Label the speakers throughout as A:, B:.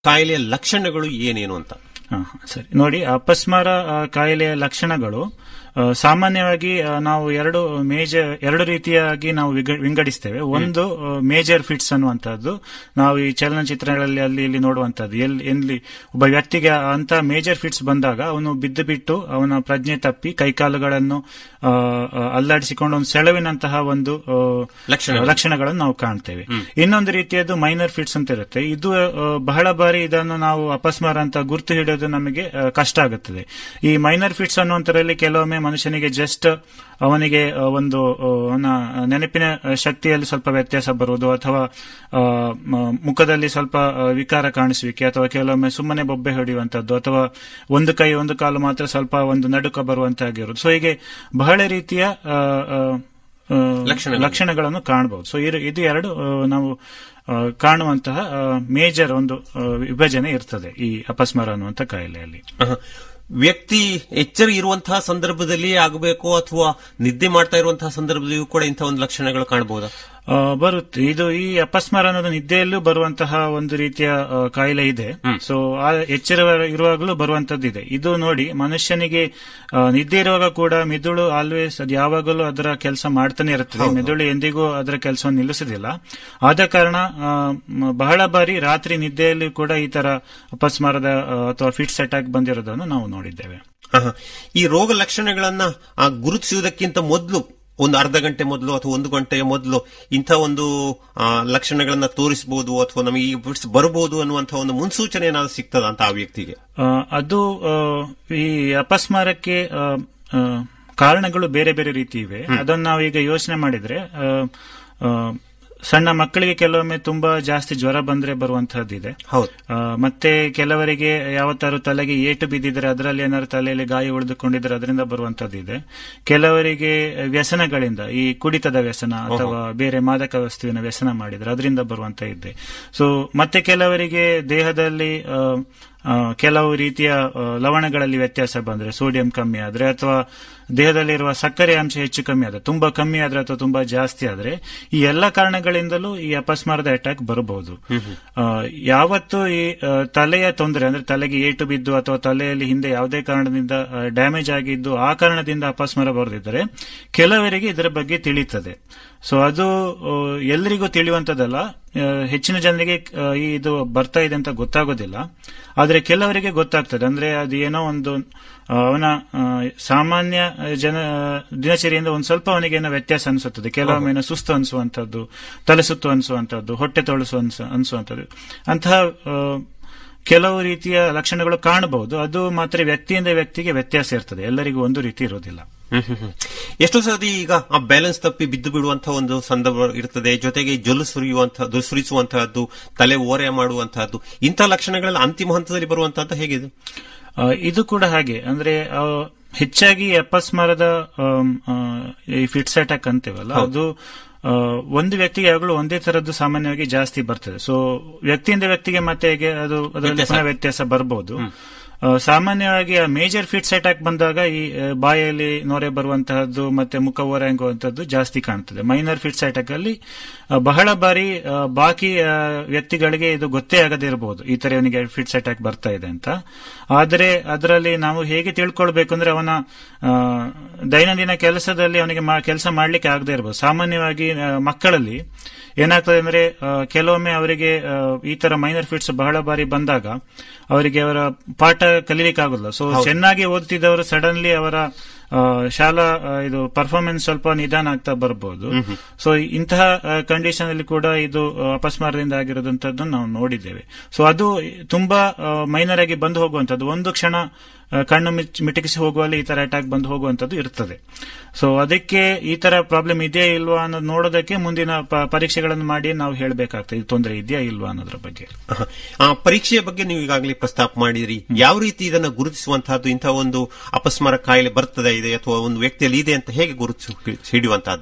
A: ಕಾಯಿಲೆಯ ಲಕ್ಷಣಗಳು ಏನೇನು ಅಂತ
B: ಹಾ, ಸರಿ ನೋಡಿ ಅಪಸ್ಮಾರ ಆ, ಕಾಯಿಲೆಯ ಲಕ್ಷಣಗಳು ಆ, ಸಾಮಾನ್ಯವಾಗಿ ಆ, ನಾವು ಎರಡು ಮೇಜರ್ ಎರಡು ರೀತಿಯಾಗಿ ನಾವು ವಿಗ- ವಿಂಗಡಿಸ್ತೇವೆ ಒಂದು ಮೇಜರ್ ಫಿಟ್ಸ್ ಅನ್ನುವಂಥದ್ದು ನಾವು ಈ ಚಲನಚಿತ್ರಗಳಲ್ಲಿ ಅಲ್ಲಿ ಇಲ್ಲಿ ನೋಡುವಂತದ್ದು ಎಲ್ಲಿ ಎಲ್ಲಿ ಒಬ್ಬ ವ್ಯಕ್ತಿಗೆ ಅಂತ ಮೇಜರ್ ಫಿಟ್ಸ್ ಬಂದಾಗ ಅವನು ಬಿದ್ದು ಬಿಟ್ಟು ಅವನ ಪ್ರಜ್ಞೆ ತಪ್ಪಿ ಕೈಕಾಲುಗಳನ್ನು ಆ, ಆ, ಅಲ್ಲಾಡಿಸಿಕೊಂಡು ಒಂದು ಸೆಳವಿನಂತಹ ಒಂದು ಆ,
A: ಲಕ್ಷಣಗಳು.
B: ಲಕ್ಷಣಗಳನ್ನು ನಾವು ಕಾಣ್ತೇವೆ ಇನ್ನೊಂದು ರೀತಿಯದ್ದು ಮೈನರ್ ಫಿಟ್ಸ್ ಅಂತ ಇರುತ್ತೆ ಇದು ಆ, ಬಹಳ ಬಾರಿ ಇದನ್ನು ನಾವು ಅಪಸ್ಮಾರ ಅಂತ ಗುರುತು ಹಿಡಿಯೋದು ನಮಗೆ ಆ, ಕಷ್ಟ ಆಗುತ್ತದೆ ಈ ಮೈನರ್ ಫಿಟ್ಸ್ ಅನ್ನುವಂಥದ್ರಲ್ಲಿ ಕೆಲವೊಮ್ಮೆ ಮನುಷ್ಯನಿಗೆ ಜಸ್ಟ್ ಅವನಿಗೆ ಆ, ಒಂದು ಆ, ಅವನ ನೆನಪಿನ ಶಕ್ತಿಯಲ್ಲಿ ಸ್ವಲ್ಪ ವ್ಯತ್ಯಾಸ ಬರುವುದು ಅಥವಾ ಆ, ಮ- ಮುಖದಲ್ಲಿ ಸ್ವಲ್ಪ ಆ, ವಿಕಾರ ಕಾಣಿಸುವಿಕೆ ಅಥವಾ ಕೆಲವೊಮ್ಮೆ ಸುಮ್ಮನೆ ಬೊಬ್ಬೆ ಹೊಡೆಯುವಂತದ್ದು ಅಥವಾ ಒಂದು ಕೈ ಒಂದು ಕಾಲು ಮಾತ್ರ ಸ್ವಲ್ಪ ಒಂದು ನಡುಕ ಬರುವಂತಾಗಿರುವುದು ಸೊ ಹೀಗೆ ಬಹಳ ರೀತಿಯ ಆ, ಆ, ಆ,
A: ಲಕ್ಷಣಗಳು.
B: ಲಕ್ಷಣಗಳನ್ನು ಕಾಣಬಹುದು ಸೊ ಇದು ಎರಡು ಆ, ನಾವು ಆ, ಕಾಣುವಂತಹ ಮೇಜರ್ ಒಂದು ಆ, ವಿಭಜನೆ ಇರ್ತದೆ ಈ ಅಪಸ್ಮಾರ ಅನ್ನುವಂಥ ಕಾಯಿಲೆಯಲ್ಲಿ
A: ಆಹಾ. ವ್ಯಕ್ತಿ ಎಚ್ಚರ ಇರುವಂತಹ ಸಂದರ್ಭದಲ್ಲಿ ಆಗಬೇಕು ಅಥವಾ ನಿದ್ದೆ ಮಾಡ್ತಾ ಇರುವಂತಹ ಸಂದರ್ಭದಲ್ಲಿಯೂ ಕೂಡ ಇಂತಹ ಒಂದು ಲಕ್ಷಣಗಳು ಕಾಣಬಹುದಾ
B: ಆ, ಬರುತ್ತೆ ಇದು ಈ ಅಪಸ್ಮಾರ ಅನ್ನೋದು ನಿದ್ದೆಯಲ್ಲೂ ಬರುವಂತಹ ಒಂದು ರೀತಿಯ ಆ, ಕಾಯಿಲೆ ಇದೆ ಸೊ ಆ ಎಚ್ಚರ ಇರುವಾಗಲೂ ಬರುವಂತದ್ದು ಇದೆ ಇದು ನೋಡಿ ಮನುಷ್ಯನಿಗೆ ಆ, ನಿದ್ದೆ ಇರುವಾಗ ಕೂಡ ಮೆದುಳು ಆಲ್ವೇಸ್ ಅದು ಯಾವಾಗಲೂ ಅದರ ಕೆಲಸ ಮಾಡ್ತಾನೆ ಇರುತ್ತದೆ ಮೆದುಳು ಎಂದಿಗೂ ಅದರ ಕೆಲಸವನ್ನು ನಿಲ್ಲಿಸುವುದಿಲ್ಲ ಆದ ಕಾರಣ ಆ, ಮ- ಬಹಳ ಬಾರಿ ರಾತ್ರಿ ನಿದ್ದೆಯಲ್ಲಿ ಕೂಡ ಈ ತರ ಅಪಸ್ಮಾರದ ಆ, ಅಥವಾ ಫಿಟ್ಸ್ ಅಟ್ಯಾಕ್ ಬಂದಿರೋದನ್ನು ನಾವು ನೋಡಿದ್ದೇವೆ
A: ಆಹಾ. ಈ ರೋಗ ಲಕ್ಷಣಗಳನ್ನ ಆ, ಗುರುತಿಸುವುದಕ್ಕಿಂತ ಮೊದಲು ಒಂದು ಅರ್ಧ ಗಂಟೆ ಮೊದಲು ಅಥವಾ ಒಂದು ಗಂಟೆಯ ಮೊದಲು ಇಂಥ ಒಂದು ಆ, ಲಕ್ಷಣಗಳನ್ನ ತೋರಿಸಬಹುದು ಅಥವಾ ನಮಗೆ ಈ ಫಿಟ್ಸ್ ಬರಬಹುದು ಅನ್ನುವಂತಹ ಒಂದು ಮುನ್ಸೂಚನೆ ಏನಾದ್ರು ಸಿಗ್ತದ ಅಂತ ಆ ವ್ಯಕ್ತಿಗೆ
B: ಆ, ಅದು ಆ, ಈ ಅಪಸ್ಮಾರಕ್ಕೆ ಆ, ಆ, ಕಾರಣಗಳು ಬೇರೆ ಬೇರೆ ರೀತಿ ಇವೆ ಅದನ್ನು ನಾವು ಈಗ ಯೋಚನೆ ಮಾಡಿದ್ರೆ ಆ, ಆ, ಸಣ್ಣ ಮಕ್ಕಳಿಗೆ ಕೆಲವೊಮ್ಮೆ ತುಂಬಾ ಜಾಸ್ತಿ ಜ್ವರ ಬಂದ್ರೆ ಬರುವಂತಹದ್ದಿದೆ
A: ಹೌದು
B: ಆ, ಮತ್ತೆ ಕೆಲವರಿಗೆ ಯಾವತ್ತಾರು ತಲೆಗೆ ಏಟು ಬಿದ್ದಿದ್ರೆ ಅದರಲ್ಲಿ ಏನಾದ್ರು ತಲೆಯಲ್ಲಿ ಗಾಯ ಉಳಿದುಕೊಂಡಿದ್ರೆ ಅದರಿಂದ ಬರುವಂತದ್ದಿದೆ ಕೆಲವರಿಗೆ ವ್ಯಸನಗಳಿಂದ ಈ ಕುಡಿತದ ವ್ಯಸನ ಅಥವಾ ಬೇರೆ ಮಾದಕ ವಸ್ತುವಿನ ವ್ಯಸನ ಮಾಡಿದ್ರೆ ಅದರಿಂದ ಬರುವಂತ ಇದೆ ಸೊ ಮತ್ತೆ ಕೆಲವರಿಗೆ ದೇಹದಲ್ಲಿ ಆ, ಆ, ಕೆಲವು ರೀತಿಯ ಆ, ಲವಣಗಳಲ್ಲಿ ವ್ಯತ್ಯಾಸ ಬಂದ್ರೆ ಸೋಡಿಯಂ ಕಮ್ಮಿ ಆದ್ರೆ ಅಥವಾ ದೇಹದಲ್ಲಿರುವ ಸಕ್ಕರೆ ಅಂಶ ಹೆಚ್ಚು ಕಮ್ಮಿ ಆದ್ರೆ ತುಂಬಾ ಕಮ್ಮಿ ಆದ್ರೆ ಅಥವಾ ತುಂಬಾ ಜಾಸ್ತಿ ಆದ್ರೆ ಈ ಎಲ್ಲ ಕಾರಣಗಳಿಂದಲೂ ಈ ಅಪಸ್ಮಾರದ ಅಟ್ಯಾಕ್ ಬರಬಹುದು ಆ, ಯಾವತ್ತು ಈ ಆ, ತಲೆಯ ತೊಂದರೆ ಅಂದ್ರೆ ತಲೆಗೆ ಏಟು ಬಿದ್ದು ಅಥವಾ ತಲೆಯಲ್ಲಿ ಹಿಂದೆ ಯಾವುದೇ ಕಾರಣದಿಂದ ಡ್ಯಾಮೇಜ್ ಆಗಿದ್ದು ಆ ಕಾರಣದಿಂದ ಅಪಸ್ಮಾರ ಬರೆದಿದ್ದರೆ ಕೆಲವರಿಗೆ ಇದರ ಬಗ್ಗೆ ತಿಳಿಯುತ್ತದೆ ಸೊ ಅದು ಆ, ಎಲ್ಲರಿಗೂ ತಿಳಿಯುವಂತದ್ದಲ್ಲ ಆ, ಹೆಚ್ಚಿನ ಜನರಿಗೆ ಆ, ಈ ಇದು ಬರ್ತಾ ಇದೆ ಅಂತ ಗೊತ್ತಾಗೋದಿಲ್ಲ ಆದ್ರೆ ಕೆಲವರಿಗೆ ಗೊತ್ತಾಗ್ತದೆ ಅಂದ್ರೆ ಅದು ಏನೋ ಒಂದು ಆ, ಅವನ ಆ, ಸಾಮಾನ್ಯ ಜನ ದಿನಚರಿಯಿಂದ ಒಂದು ಸ್ವಲ್ಪ ಅವನಿಗೆ ಏನೋ ವ್ಯತ್ಯಾಸ ಅನಿಸುತ್ತದೆ ಕೆಲವೊಮ್ಮೆ ಏನೋ ಸುಸ್ತು ಅನಿಸುವಂತದ್ದು ತಲೆ ಸುತ್ತು ಅನಿಸುವಂತದ್ದು ಹೊಟ್ಟೆ ತೊಳಸು ಅನ್ಸ ಅನಿಸುವಂತದ್ದು ಅಂತಹ ಆ, ಕೆಲವು ರೀತಿಯ ಲಕ್ಷಣಗಳು ಕಾಣಬಹುದು ಅದು ಮಾತ್ರ ವ್ಯಕ್ತಿಯಿಂದ ವ್ಯಕ್ತಿಗೆ ವ್ಯತ್ಯಾಸ ಇರ್ತದೆ ಎಲ್ಲರಿಗೂ ಒಂದು ರೀತಿ ಇರೋದಿಲ್ಲ
A: ಹ್ಮ್ ಹ್ಮ್ ಹ್ಮ್. ಎಷ್ಟೋ ಸತಿ ಈಗ ಆ ಬ್ಯಾಲೆನ್ಸ್ ತಪ್ಪಿ ಬಿದ್ದು ಬಿಡುವಂತಹ ಒಂದು ಸಂದರ್ಭ ಇರ್ತದೆ ಜೊತೆಗೆ ಜೊಲ್ಲು ಸುರಿಯುವಂತಹದ್ದು ಸುರಿಸುವಂತಹದ್ದು ತಲೆ ಓರೆ ಮಾಡುವಂತಹದ್ದು ಇಂಥ ಲಕ್ಷಣಗಳೆಲ್ಲ ಅಂತಿಮ ಹಂತದಲ್ಲಿ ಬರುವಂತಹದ್ದು ಹೇಗಿದೆ
B: ಆ, ಇದು ಕೂಡ ಹಾಗೆ ಅಂದ್ರೆ ಆ, ಹೆಚ್ಚಾಗಿ ಅಪಸ್ಮಾರದ ಆಮ್, ಆ, ಈ ಫಿಟ್ಸ್ ಅಟ್ಯಾಕ್ ಅಂತೀವಲ್ಲ ಅದು ಆ, ಒಂದು ವ್ಯಕ್ತಿಗೆ ಯಾವಾಗಲೂ ಒಂದೇ ತರದ್ದು ಸಾಮಾನ್ಯವಾಗಿ ಜಾಸ್ತಿ ಬರ್ತದೆ ಸೊ ವ್ಯಕ್ತಿಯಿಂದ ವ್ಯಕ್ತಿಗೆ ಮತ್ತೆ ಹೇಗೆ ಅದು ಅದರಲ್ಲಿ ಪುನಃ ವ್ಯತ್ಯಾಸ ಬರಬಹುದು ಆ, ಸಾಮಾನ್ಯವಾಗಿ ಆ ಮೇಜರ್ ಫಿಟ್ಸ್ ಅಟ್ಯಾಕ್ ಬಂದಾಗ ಈ ಆ, ಬಾಯಲ್ಲಿ ನೊರೆ ಬರುವಂತಹದ್ದು ಮತ್ತೆ ಮುಖ ಹೊರಂಗುವಂತದ್ದು ಜಾಸ್ತಿ ಕಾಣ್ತದೆ ಮೈನರ್ ಫಿಟ್ಸ್ ಅಟ್ಯಾಕ್ ಅಲ್ಲಿ ಆ, ಬಹಳ ಬಾರಿ ಆ, ಬಾಕಿ ಆ, ವ್ಯಕ್ತಿಗಳಿಗೆ ಇದು ಗೊತ್ತೇ ಆಗದೇ ಇರಬಹುದು ಈ ತರ ಇವನಿಗೆ ಫಿಟ್ಸ್ ಅಟ್ಯಾಕ್ ಬರ್ತಾ ಇದೆ ಅಂತ ಆದರೆ ಅದರಲ್ಲಿ ನಾವು ಹೇಗೆ ತಿಳ್ಕೊಳ್ಬೇಕು ಅಂದ್ರೆ ಅವನ ಆ, ದೈನಂದಿನ ಕೆಲಸದಲ್ಲಿ ಅವನಿಗೆ ಕೆಲಸ ಮಾಡ್ಲಿಕ್ಕೆ ಆಗದೆ ಇರಬಹುದು ಸಾಮಾನ್ಯವಾಗಿ ಆ, ಮಕ್ಕಳಲ್ಲಿ ಏನಾಗ್ತದೆ ಅಂದ್ರೆ ಆ, ಕೆಲವೊಮ್ಮೆ ಅವರಿಗೆ ಆ, ಈ ತರ ಮೈನರ್ ಫಿಟ್ಸ್ ಬಹಳ ಬಾರಿ ಬಂದಾಗ ಅವರಿಗೆ ಅವರ ಪಾಠ ಕಲೀಲಿಕ್ಕೆ ಆಗುದಿಲ್ಲ ಸೊ ಚೆನ್ನಾಗಿ ಓದ್ತಿದ್ದವರು ಸಡನ್ಲಿ ಅವರ ಆ, ಶಾಲಾ ಆ, ಇದು ಪರ್ಫಾರ್ಮೆನ್ಸ್ ಸ್ವಲ್ಪ ನಿಧಾನ ಆಗ್ತಾ ಬರಬಹುದು ಸೊ ಇಂತಹ ಕಂಡೀಷನ್ ಅಲ್ಲಿ ಕೂಡ ಇದು ಆ, ಅಪಸ್ಮಾರದಿಂದ ಆಗಿರೋದಂತದ್ದು ನಾವು ನೋಡಿದ್ದೇವೆ ಸೊ ಅದು ತುಂಬಾ ಮೈನರ್ ಆಗಿ ಬಂದು ಹೋಗುವಂತದ್ದು ಒಂದು ಕ್ಷಣ ಆ, ಕಣ್ಣು ಮಿಚ್- ಮಿಟಕಿಸಿ ಹೋಗುವಲ್ಲಿ ಈ ತರ ಅಟ್ಯಾಕ್ ಬಂದು ಹೋಗುವಂತದ್ದು ಇರ್ತದೆ ಸೊ ಅದಕ್ಕೆ ಈ ತರ ಪ್ರಾಬ್ಲಮ್ ಇದೆಯಾ ಇಲ್ವಾ ಅನ್ನೋದು ನೋಡೋದಕ್ಕೆ ಮುಂದಿನ ಪ- ಪರೀಕ್ಷೆಗಳನ್ನು ಮಾಡಿ ನಾವು ಹೇಳಬೇಕಾಗ್ತದೆ ಇದು ತೊಂದರೆ ಇದೆಯಾ ಇಲ್ವಾ ಅನ್ನೋದ್ರ ಬಗ್ಗೆ
A: ಆಹಾ. ಆ ಪರೀಕ್ಷೆಯ ಬಗ್ಗೆ ನೀವು ಈಗಾಗಲೇ ಪ್ರಸ್ತಾಪ ಮಾಡಿದ್ರಿ ಯಾವ ರೀತಿ ಇದನ್ನ ಗುರುತಿಸುವಂತಹದ್ದು ಇಂತಹ ಒಂದು ಅಪಸ್ಮಾರ ಕಾಯಿಲೆ ಬರ್ತದೆ ಇದೆ ಅಥವಾ ಒಂದು ವ್ಯಕ್ತಿಯಲ್ಲಿ ಇದೆ ಅಂತ ಹೇಗೆ ಗುರುತಿಸಿ ಹಿಡಿಯುವಂತಹದ್ದು
B: ಆ,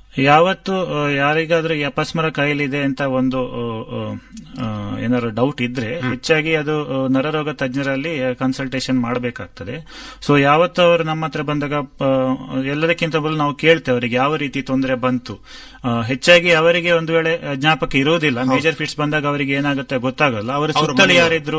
B: ಯಾವತ್ತು ಆ, ಯಾರಿಗಾದ್ರೂ ಈ ಅಪಸ್ಮರ ಕಾಯಿಲೆ ಇದೆ ಅಂತ ಒಂದು ಆ, ಆ, ಆ, ಏನಾದ್ರು ಡೌಟ್ ಇದ್ರೆ ಹೆಚ್ಚಾಗಿ ಅದು ಆ, ನರರೋಗ ತಜ್ಞರಲ್ಲಿ ಕನ್ಸಲ್ಟೇಷನ್ ಮಾಡಬೇಕಾಗ್ತದೆ ಸೊ ಯಾವತ್ತು ಅವರು ನಮ್ಮ ಹತ್ರ ಬಂದಾಗ ಆ, ಎಲ್ಲದಕ್ಕಿಂತ ಮೊದಲು ನಾವು ಕೇಳ್ತೇವೆ ಅವರಿಗೆ ಯಾವ ರೀತಿ ತೊಂದರೆ ಬಂತು ಆ, ಹೆಚ್ಚಾಗಿ ಅವರಿಗೆ ಒಂದು ವೇಳೆ ಜ್ಞಾಪಕ ಇರುವುದಿಲ್ಲ ಮೇಜರ್ ಫಿಟ್ಸ್ ಬಂದಾಗ ಅವರಿಗೆ ಏನಾಗುತ್ತೆ ಗೊತ್ತಾಗಲ್ಲ ಅವರ
A: ಅವ್ರ
B: ಸುತ್ತಲೂ
A: ಮನೆಯವರು.
B: ಯಾರಿದ್ರು